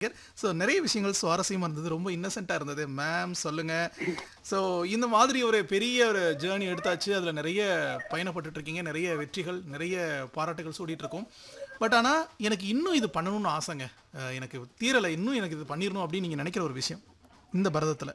So நிறைய விஷயங்கள் சுவாரஸ்யமா இருந்தது ரொம்ப இன்னசென்ட்டாக இருந்தது மேம் சொல்லுங்க ஸோ இந்த மாதிரி ஒரு பெரிய ஒரு ஜேர்னி எடுத்தாச்சு அதில் நிறைய பயணப்பட்டுட்டு இருக்கீங்க நிறைய வெற்றிகள் நிறைய பாராட்டுகள் சூடிட்டு இருக்கோம் பட் ஆனால் எனக்கு இன்னும் இது பண்ணணும்னு ஆசைங்க அஹ் எனக்கு தீரலை இன்னும் எனக்கு இது பண்ணிடணும் அப்படின்னு நீங்கள் நினைக்கிற ஒரு விஷயம் இந்த பரதத்தில்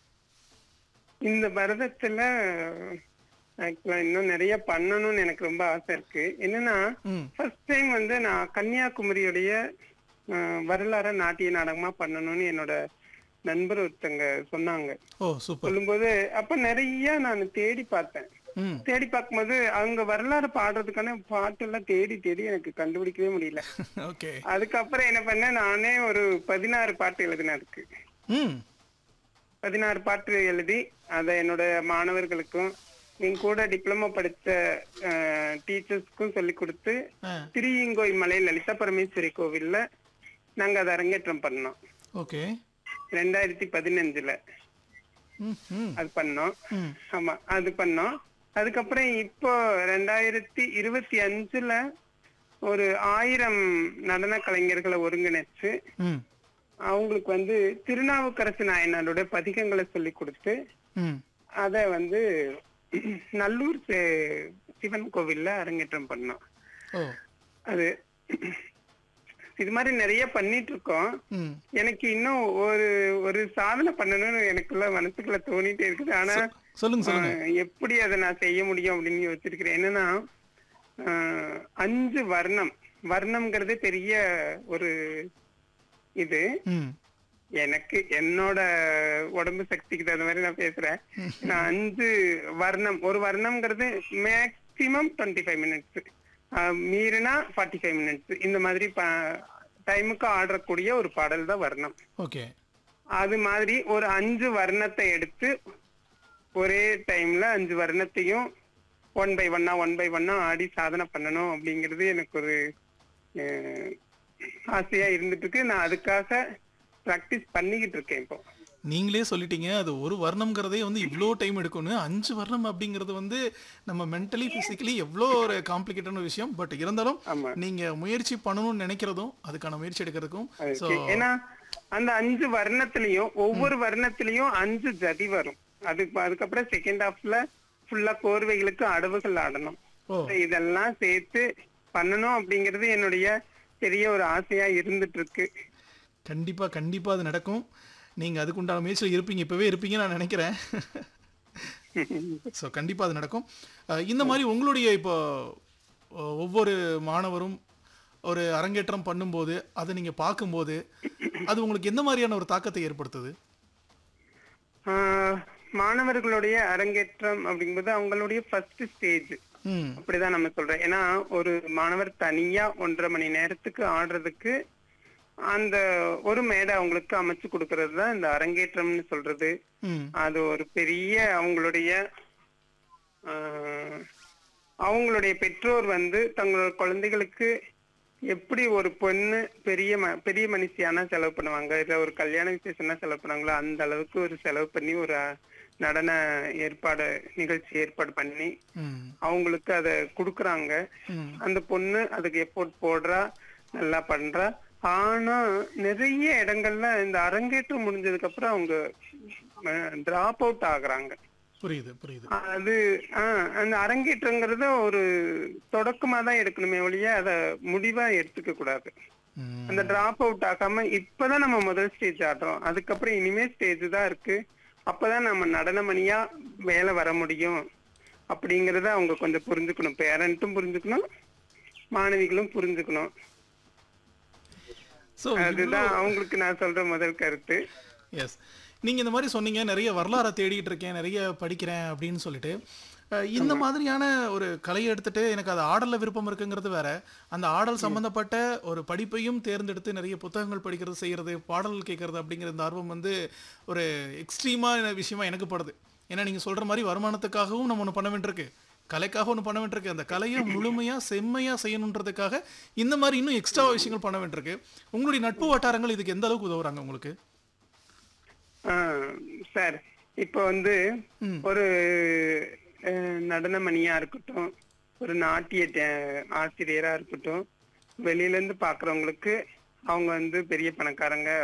இந்த பரதத்துல ஆக்சுவலா இன்னும் நிறைய பண்ணணும்னு எனக்கு ரொம்ப ஆசை இருக்கு என்னன்னா ம் ஃபர்ஸ்ட் டைம் வந்து நான் கன்னியாகுமரியுடைய அஹ், வரலாற நாட்டிய நாடகமா பண்ணணும்னு என்னோட நண்பர் ஒருத்தங்க சொன்னாங்க ஓ சூப்பர் சொல்லும்போது அப்ப நிறைய நான் தேடி பார்த்தேன் ம் தேடி பார்க்கும்போது அவங்க வரலாறு பாடுறதுக்கான பாட்டெல்லாம் தேடி தேடி எனக்கு கண்டுபிடிக்கவே முடியல ஓகே அதுக்கப்புறம் என்ன பண்ணேன் நானே ஒரு பதினாறு பாட்டு எழுதினேன் அதுக்கு ம் பதினாறு பாட்டு எழுதி அதை என்னோட மாணவர்களுக்கும் என் கூட டிப்ளமோ படிச்ச டீச்சர்ஸ்க்கும் சொல்லி கொடுத்து ஆ திருயங்கோய் மலை லலிதா பரமேஸ்வரி கோவில்ல நாங்க அதை அரங்கேற்றம் பண்ணோம் ஓகே ரெண்டாயிரத்தி பதினஞ்சுல ம் ம் அது பண்ணோம் ம் ஆமா அது பண்ணோம் அதுக்கப்புறம் இப்போ ரெண்டாயிரத்தி இருபத்தி அஞ்சுல ஒரு ஆயிரம் நடன கலைஞர்களை ஒருங்கிணைச்சு ம் அவங்களுக்கு வந்து திருநாவுக்கரசு நாயனாரோட பதிகங்களை சொல்லி கொடுத்து ம் அத வந்து நல்லூர் சி- சிவன் கோவில்ல அரங்கேற்றம் பண்ணோம் ஓ அது இது மாதிரி நிறைய பண்ணிட்டு இருக்கோம் ம் எனக்கு இன்னும் ஒரு ஒரு சாதனை பண்ணணும்னு எனக்குள்ள மனசுக்குள்ள தோணிட்டே இருக்குது ஆனா சொல்லுங்க சொல்லுங்க ஆஹ், எப்படி அதை நான் செய்ய முடியும் அப்படின்னு யோசிச்சிருக்கிறேன் என்னன்னா ஆஹ், அஞ்சு வர்ணம் வர்ணம்ங்கிறது பெரிய ஒரு இது ம் எனக்கு என்னோட உடம்பு சக்திக்கு தகுந்த மாதிரி நான் பேசுறேன் நான் அஞ்சு வர்ணம் ஒரு வர்ணம்ங்கிறது மேக்சிமம் டுவெண்ட்டி ஃபைவ் மினிட்ஸ் மீறினா ஃபார்ட்டி ஃபைவ் மினிட்ஸ் இந்த மாதிரி டைமுக்கு ஆடக்கூடிய ஒரு பாடல் தான் வர்ணம் ஓகே அது மாதிரி ஒரு அஞ்சு வர்ணத்தை எடுத்து ஒரே டைம்ல அஞ்சு வர்ணத்தையும் ஒன் பை ஒன்னா ஒன் பை ஒன்னா ஆடி சாதனை பண்ணணும் அப்படிங்கிறது எனக்கு ஒரு அஹ், ஆசையா இருந்துட்டு இருக்கு நான் அதுக்காக ப்ராக்டிஸ் பண்ணிக்கிட்டு இருக்கேன் இப்போ நீங்களே சொல்லிட்டீங்க அது ஒரு வர்ணம்ங்கிறதே வந்து இவ்வளோ டைம் எடுக்கும்னு அஞ்சு வர்ணம் அப்படிங்கிறது வந்து நம்ம மென்டலி ஃபிசிக்கலி எவ்வளோ ஒரு காம்ப்ளிகேட்டான விஷயம் பட் இருந்தாலும் ஆமா நீங்க முயற்சி பண்ணணும்னு நினைக்கிறதும் அதுக்கான முயற்சி எடுக்கிறதுக்கும் ஸோ அதுக்கு- ஏன்னா அந்த அஞ்சு வர்ணத்திலையும் ஒவ்வொரு வர்ணத்திலையும் அஞ்சு ஜதி வரும் அதுக்கு அதுக்கப்புறம் செகண்ட் ஹாஃப்ல ஃபுல்லா கோர்வைகளுக்கு அடவுகள் ஆடணும் ஓ இதெல்லாம் சேர்த்து பண்ணணும் அப்படிங்கிறது என்னுடைய பெரிய ஒரு ஆசையா இருந்துட்டு இருக்கு கண்டிப்பா கண்டிப்பா அது நடக்கும் நீங்க அதுக்குண்டான முயற்சியில் இருப்பீங்க இப்பவே இருப்பீங்கன்னு நான் நினைக்கிறேன் ஸோ கண்டிப்பா அது நடக்கும் அஹ் இந்த மாதிரி உங்களுடைய இப்போ அஹ் ஒவ்வொரு மாணவரும் ஒரு அரங்கேற்றம் பண்ணும்போது அதை நீங்க பார்க்கும்போது அது உங்களுக்கு எந்த மாதிரியான ஒரு தாக்கத்தை ஏற்படுத்துது ஆஹ் மாணவர்களுடைய அரங்கேற்றம் அப்படிங்கும்போது அவங்களுடைய ஃபர்ஸ்ட் ஸ்டேஜ் ம் அப்படிதான் நம்ம சொல்றோம் ஏன்னா ஒரு மாணவர் தனியா ஒன்றரை மணி நேரத்துக்கு ஆடுறதுக்கு அந்த ஒரு மேடை அவங்களுக்கு அமைச்சு கொடுக்கறது தான் இந்த அரங்கேற்றம்னு சொல்றது ம் அது ஒரு பெரிய அவங்களுடைய ஆஹ், அவங்களுடைய பெற்றோர் வந்து தங்களோட குழந்தைகளுக்கு எப்படி ஒரு பொண்ணு பெரிய ம- பெரிய மனுஷியானா செலவு பண்ணுவாங்க இல்ல ஒரு கல்யாண விசேஷம்னா செலவு பண்ணுவாங்களோ அந்த அளவுக்கு ஒரு செலவு பண்ணி ஒரு அஹ், நடன ஏற்பாடு நிகழ்ச்சி ஏற்பாடு பண்ணி ம் அவங்களுக்கு அதை கொடுக்குறாங்க ம் அந்த பொண்ணு அதுக்கு எஃபோர்ட் போடுறா நல்லா பண்றா ஆனா நிறைய இடங்கள்ல இந்த அரங்கேற்றம் முடிஞ்சதுக்கு அப்புறம் அவங்க டிராப் அவுட் ஆகுறாங்க புரியுது புரியுது அது ஆஹ் அந்த அரங்கேற்றங்கிறத ஒரு தொடக்கமா தான் எடுக்கணுமே ஒழிய அத முடிவா எடுத்துக்க கூடாது ம் அந்த டிராப் அவுட் ஆகாம இப்பதான் நம்ம முதல் ஸ்டேஜ் ஆடுறோம் அதுக்கப்புறம் இனிமே ஸ்டேஜ் தான் இருக்கு அப்பதான் நம்ம நடனமணியா மேல வர முடியும் அப்படிங்கறத அவங்க கொஞ்சம் புரிஞ்சுக்கணும் பேரண்ட்டும் புரிஞ்சுக்கணும் மாணவிகளும் புரிஞ்சுக்கணும் ஸோ அதுதான் அவங்களுக்கு நான் சொல்ற முதல் கருத்து எஸ் நீங்க இந்த மாதிரி சொன்னீங்க நிறைய வரலாறை தேடிட்டு இருக்கேன் நிறைய படிக்கிறேன் அப்படின்னு சொல்லிட்டு அஹ், இந்த மாதிரியான ஒரு கலையை எடுத்துட்டு எனக்கு அது ஆடல்ல விருப்பம் இருக்குங்கிறது வேற அந்த ஆடல் சம்பந்தப்பட்ட ஒரு படிப்பையும் தேர்ந்தெடுத்து நிறைய புத்தகங்கள் படிக்கிறது செய்யறது பாடல் கேட்கறது அப்படிங்கிற இந்த ஆர்வம் வந்து ஒரு எக்ஸ்ட்ரீமான விஷயமா எனக்கு படுது ஏன்னா நீங்க சொல்ற மாதிரி வருமானத்துக்காகவும் நம்ம ஒன்று பண்ண வேண்டியிருக்கு கலைக்காக ஒன்று பண்ண வேண்டியிருக்கு அந்த கலையை முழுமையா செம்மையா செய்யணுன்றதுக்காக இந்த மாதிரி இன்னும் எக்ஸ்ட்ரா விஷயங்கள் பண்ண வேண்டியிருக்கு உங்களுடைய நட்பு வட்டாரங்கள் இதுக்கு எந்த அளவுக்கு உதவுறாங்க உங்களுக்கு சார் இப்போ வந்து ம். ஒரு அஹ், நடனமணியா இருக்கட்டும் ஒரு நாட்டிய டே- ஆசிரியரா இருக்கட்டும் வெளியில இருந்து பாக்குறவங்களுக்கு அவங்க வந்து பெரிய பணக்காரங்க